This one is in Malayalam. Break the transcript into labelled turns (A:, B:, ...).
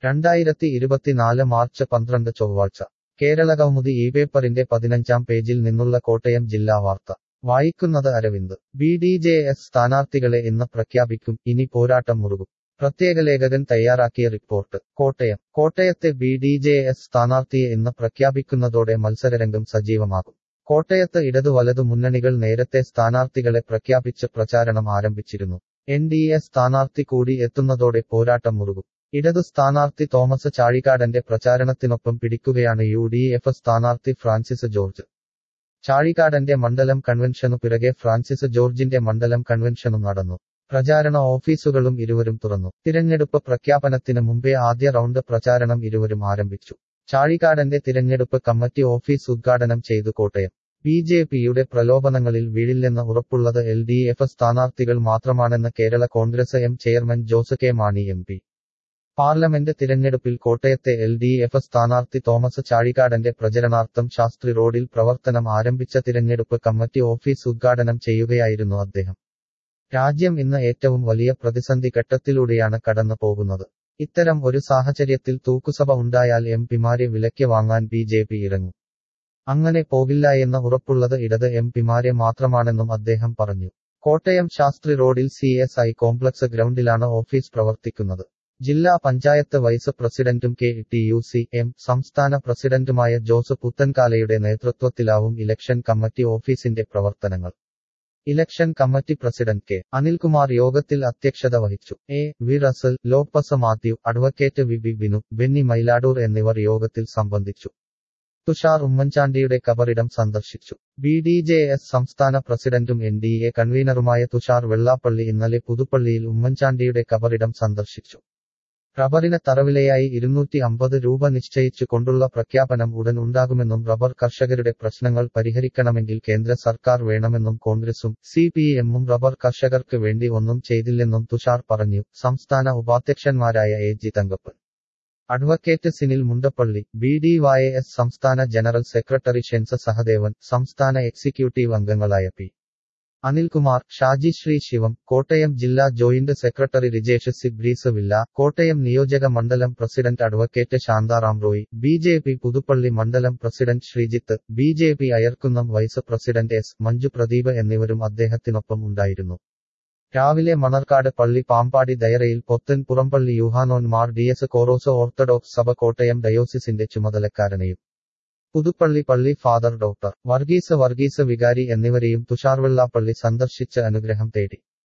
A: രണ്ടായിരത്തി ഇരുപത്തിനാല് മാർച്ച് പന്ത്രണ്ട് ചൊവ്വാഴ്ച കേരളകൗമുദി ഈ പേപ്പറിന്റെ പതിനഞ്ചാം പേജിൽ നിന്നുള്ള കോട്ടയം ജില്ലാ വാർത്ത വായിക്കുന്നത് Aravind B D J S സ്ഥാനാർത്ഥികളെ ഇന്ന് പ്രഖ്യാപിക്കും ഇനി പോരാട്ടം മുറുകും പ്രത്യേക ലേഖകൻ തയ്യാറാക്കിയ റിപ്പോർട്ട് കോട്ടയം കോട്ടയത്തെ ബി ഡി ജെ എസ് സ്ഥാനാർത്ഥിയെ ഇന്ന് പ്രഖ്യാപിക്കുന്നതോടെ മത്സരരംഗം സജീവമാകും കോട്ടയത്ത് ഇടതു വലതു മുന്നണികൾ നേരത്തെ സ്ഥാനാർത്ഥികളെ പ്രഖ്യാപിച്ച് പ്രചാരണം ആരംഭിച്ചിരുന്നു എൻ ഡി എ സ്ഥാനാർത്ഥി കൂടി എത്തുന്നതോടെ പോരാട്ടം മുറുകും ഇടതു സ്ഥാനാർത്ഥി തോമസ് ചാഴികാടന്റെ പ്രചാരണത്തിനൊപ്പം പിടിക്കുകയാണ് യു ഡി എഫ് സ്ഥാനാർത്ഥി ഫ്രാൻസിസ് ജോർജ് ചാഴികാടന്റെ മണ്ഡലം കൺവെൻഷനു പിറകെ ഫ്രാൻസിസ് ജോർജിന്റെ മണ്ഡലം കൺവെൻഷനും നടന്നു പ്രചാരണ ഓഫീസുകളും ഇരുവരും തുറന്നു തിരഞ്ഞെടുപ്പ് പ്രഖ്യാപനത്തിന് മുമ്പേ ആദ്യ റൗണ്ട് പ്രചാരണം ഇരുവരും ആരംഭിച്ചു ചാഴികാടന്റെ തിരഞ്ഞെടുപ്പ് കമ്മിറ്റി ഓഫീസ് ഉദ്ഘാടനം ചെയ്തു കോട്ടയം ബി ജെ പിയുടെ പ്രലോഭനങ്ങളിൽ വീഴില്ലെന്ന് ഉറപ്പുള്ളത് എൽ ഡി എഫ് സ്ഥാനാർത്ഥികൾ മാത്രമാണെന്ന് Kerala Congress M chairman Jose K Mani M P parliament തിരഞ്ഞെടുപ്പിൽ കോട്ടയത്തെ എൽ ഡി എഫ് സ്ഥാനാർത്ഥി തോമസ് ചാഴികാടന്റെ പ്രചരണാർത്ഥം ശാസ്ത്രി റോഡിൽ പ്രവർത്തനം ആരംഭിച്ച തിരഞ്ഞെടുപ്പ് കമ്മിറ്റി ഓഫീസ് ഉദ്ഘാടനം ചെയ്യുകയായിരുന്നു അദ്ദേഹം രാജ്യം ഇന്ന് ഏറ്റവും വലിയ പ്രതിസന്ധി ഘട്ടത്തിലൂടെയാണ് കടന്നു പോകുന്നത് ഇത്തരം ഒരു സാഹചര്യത്തിൽ തൂക്കുസഭ ഉണ്ടായാൽ എം പിമാരെ വിലയ്ക്ക് വാങ്ങാൻ ബി ജെ പി ഇറങ്ങും അങ്ങനെ പോകില്ല എന്ന് ഉറപ്പുള്ളത് ഇടത് എം പിമാരെ മാത്രമാണെന്നും അദ്ദേഹം പറഞ്ഞു കോട്ടയം ശാസ്ത്രി റോഡിൽ സി എസ് ഐ കോംപ്ലക്സ് ഗ്രൗണ്ടിലാണ് ഓഫീസ് പ്രവർത്തിക്കുന്നത് ജില്ലാ പഞ്ചായത്ത് വൈസ് പ്രസിഡന്റും K T U C M സംസ്ഥാന പ്രസിഡന്റുമായ ജോസ് പുത്തൻകാലയുടെ നേതൃത്വത്തിലാവും ഇലക്ഷൻ കമ്മിറ്റി ഓഫീസിന്റെ പ്രവർത്തനങ്ങൾ election committee president K Anilkumar യോഗത്തിൽ അധ്യക്ഷത വഹിച്ചു A V Russel Lopez Mathew advocate V B Binu Benny Myladoor എന്നിവർ യോഗത്തിൽ സംബന്ധിച്ചു തുഷാർ ഉമ്മൻചാണ്ടിയുടെ കബറിടം സന്ദർശിച്ചു ബി ഡി ജെ എസ് സംസ്ഥാന പ്രസിഡന്റും എൻ ഡി എ കൺവീനറുമായ തുഷാർ വെള്ളാപ്പള്ളി ഇന്നലെ പുതുപ്പള്ളിയിൽ ഉമ്മൻചാണ്ടിയുടെ കബറിടം സന്ദർശിച്ചു റബ്ബറിന് തറവിലയായി ഇരുന്നൂറ്റി അമ്പത് രൂപ നിശ്ചയിച്ചു കൊണ്ടുള്ള പ്രഖ്യാപനം ഉടൻ ഉണ്ടാകുമെന്നും റബ്ബർ കർഷകരുടെ പ്രശ്നങ്ങൾ പരിഹരിക്കണമെങ്കിൽ കേന്ദ്ര സർക്കാർ വേണമെന്നും കോൺഗ്രസും സി പി എമ്മും റബ്ബർ കർഷകർക്ക് വേണ്ടി ഒന്നും ചെയ്തില്ലെന്നും തുഷാർ പറഞ്ഞു സംസ്ഥാന ഉപാധ്യക്ഷന്മാരായ A G Thankappan advocate Sinil Mundappally B D Y S സംസ്ഥാന ജനറൽ സെക്രട്ടറി ഷെൻസ സഹദേവൻ സംസ്ഥാന എക്സിക്യൂട്ടീവ് അംഗങ്ങളായ പി അനിൽകുമാർ ഷാജി ശ്രീ ശിവം കോട്ടയം ജില്ലാ ജോയിന്റ് സെക്രട്ടറി റിജേഷ് സിബ്രീസ് വില്ല കോട്ടയം നിയോജക മണ്ഡലം president advocate Shantharam Roy B J P Puthuppally മണ്ഡലം president Sreejith B J P Ayarkunnam vice president S Manju Pradeep എന്നിവരും അദ്ദേഹത്തിനൊപ്പം ഉണ്ടായിരുന്നു രാവിലെ മണർക്കാട് പള്ളി പാമ്പാടി ദയറയിൽ പൊത്തൻ പുറമ്പള്ളി Yuhanon Mar D Dioscoros Orthodox സഭ കോട്ടയം ഡയോസിസിന്റെ ചുമതലക്കാരനെയും പുതുപ്പള്ളി പള്ളി ഫാദർ ഡോക്ടർ വർഗീസ് വർഗീസ് വികാരി എന്നിവരെയും തുഷാർ വെള്ളാപ്പള്ളി സന്ദർശിച്ച് അനുഗ്രഹം തേടി